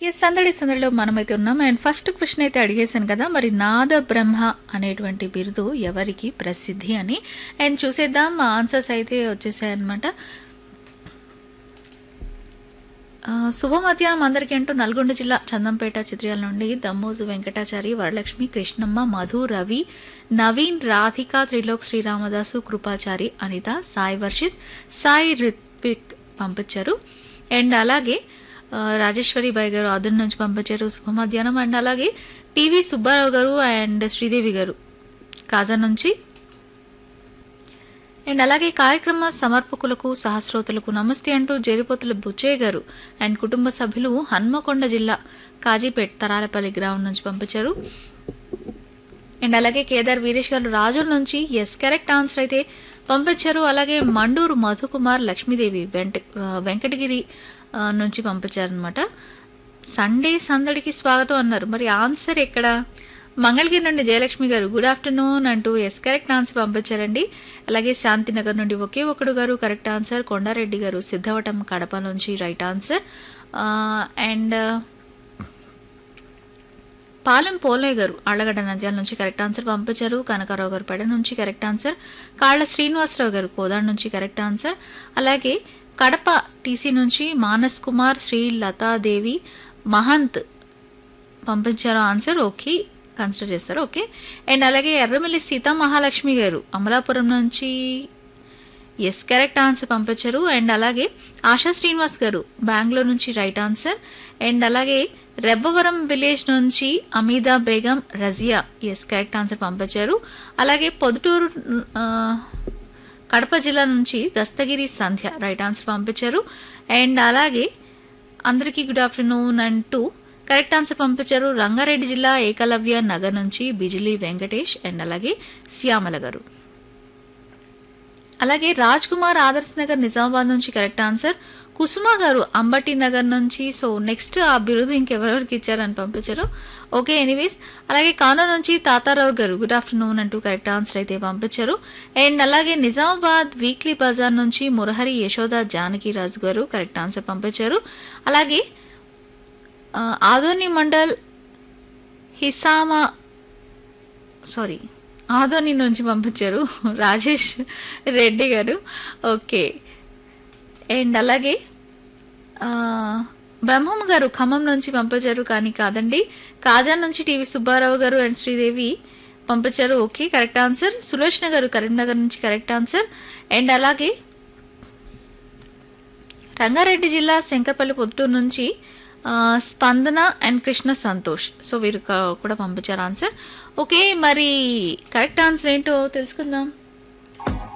yes సందడి సందడిలో మనమైతే ఉన్నాం అండ్ ఫస్ట్ క్వశ్చన్ అయితే అడిగేశాను కదా మరి నాద బ్రహ్మ అనేటువంటి బిరుదు ఎవరికి ప్రసిద్ధి అని అండ్ చూసేద్దాం ఆన్సర్స్ అయితే వచ్చేసాయి అనమాట శుభ మధ్యాహ్నం అందరికీ అంటూ నల్గొండ జిల్లా చందంపేట చిత్రాల నుండి దమ్మోజు వెంకటాచారి వరలక్ష్మి కృష్ణమ్మ మధు రవి నవీన్ రాధిక త్రిలోక్ శ్రీరామదాసు కృపాచారి అనిత సాయి వర్షిత్ సాయి రిత్విక్ పంపించారు అండ్ అలాగే ఆ, రాజేశ్వరి బాయ్ గారు అదున్ నుంచి పంపించారు శుభ మధ్యాహ్నం అండ్ అలాగే టీవీ సుబ్బారావు గారు అండ్ శ్రీదేవి గారు కాజా నుంచి అండ్ అలాగే కార్యక్రమ సమర్పకులకు సహస్రోతులకు నమస్తే అంటూ జేరిపోతుల బుచ్చయ్య గారు అండ్ కుటుంబ సభ్యులు హన్మకొండ జిల్లా కాజీపేట్ తరాలపల్లి గ్రామం నుంచి పంపించారు అండ్ అలాగే కేదార్ వీరేష్ గారు రాజుల నుంచి ఎస్ కరెక్ట్ ఆన్సర్ అయితే పంపించారు అలాగే మండూరు మధుకుమార్ లక్ష్మీదేవి వెంట ఆ, వెంకటగిరి ఆ, నుంచి పంపించారనమాట సండే సందడికి స్వాగతం అన్నారు మరి ఆన్సర్ ఎక్కడ మంగళగిరి నుండి జయలక్ష్మి గారు గుడ్ ఆఫ్టర్నూన్ అంటూ ఎస్ కరెక్ట్ ఆన్సర్ పంపించారండి అలాగే శాంతినగర్ నుండి ఒకే ఒకడు గారు కరెక్ట్ ఆన్సర్ కొండారెడ్డి గారు సిద్ధవటం కడప నుంచి right answer and Palem Polayya garu Allagadda Nandyal నుంచి కరెక్ట్ ఆన్సర్ పంపించారు కనకారావు గారు పెడ నుంచి కరెక్ట్ ఆన్సర్ కాళ్ళ శ్రీనివాసరావు గారు కోదాడు నుంచి కరెక్ట్ ఆన్సర్ అలాగే కడప టీసీ నుంచి మానస్ కుమార్ శ్రీ లతాదేవి మహంత్ పంపించారు ఆన్సర్ ఓకే కన్సిడర్ చేస్తారు ఓకే అండ్ అలాగే ఎర్రమిల్లి సీతా మహాలక్ష్మి గారు అమలాపురం నుంచి ఎస్ కరెక్ట్ ఆన్సర్ పంపించారు అండ్ అలాగే ఆశా శ్రీనివాస్ గారు బెంగళూరు నుంచి రైట్ ఆన్సర్ అండ్ అలాగే రెబ్బవరం విలేజ్ నుంచి Hameeda Begum Razia yes correct answer పంపించారు అలాగే పొదుటూరు ఆ, కడప జిల్లా నుంచి దస్తగిరి సంధ్య రైట్ ఆన్సర్ పంపించారు అండ్ అలాగే అందరికీ గుడ్ ఆఫ్టర్నూన్ అంటూ కరెక్ట్ ఆన్సర్ పంపించారు రంగారెడ్డి జిల్లా ఏకలవ్య నగర్ నుంచి బిజిలీ వెంకటేష్ అండ్ అలాగే శ్యామల గారు అలాగే రాజ్ కుమార్ ఆదర్శ్ నగర్ నిజామాబాద్ నుంచి కరెక్ట్ ఆన్సర్ కుసుమ గారు అంబటి నగర్ నుంచి సో నెక్స్ట్ ఆ బిరుదు ఇంకెవరెవరికి ఇచ్చారని పంపించారు ఓకే ఎనీవేస్ అలాగే కానూరు నుంచి తాతారావు గారు గుడ్ ఆఫ్టర్నూన్ అంటూ కరెక్ట్ ఆన్సర్ అయితే పంపించారు అండ్ అలాగే నిజామాబాద్ వీక్లీ బజార్ నుంచి మురహరి యశోద జానకి రాజు గారు కరెక్ట్ ఆన్సర్ పంపించారు అలాగే ఆ, ఆదోని మండల్ హిసామా సారీ ఆదోని నుంచి పంపించారు రాజేష్ రెడ్డి గారు ఓకే అండ్ అలాగే ఆ, బ్రహ్మమ్మ గారు ఖమ్మం నుంచి పంపించారు కానీ కాదండి కాజా నుంచి టీవీ సుబ్బారావు గారు అండ్ శ్రీదేవి పంపించారు ఓకే కరెక్ట్ ఆన్సర్ సులోచన గారు కరీంనగర్ నుంచి కరెక్ట్ ఆన్సర్ అండ్ అలాగే రంగారెడ్డి జిల్లా శంకర్పల్లి పొద్దుటూరు నుంచి ఆ, స్పందన అండ్ కృష్ణ సంతోష్ సో వీరు క- కూడా పంపించారు ఆన్సర్ ఓకే మరి కరెక్ట్ ఆన్సర్ ఏంటో తెలుసుకుందాం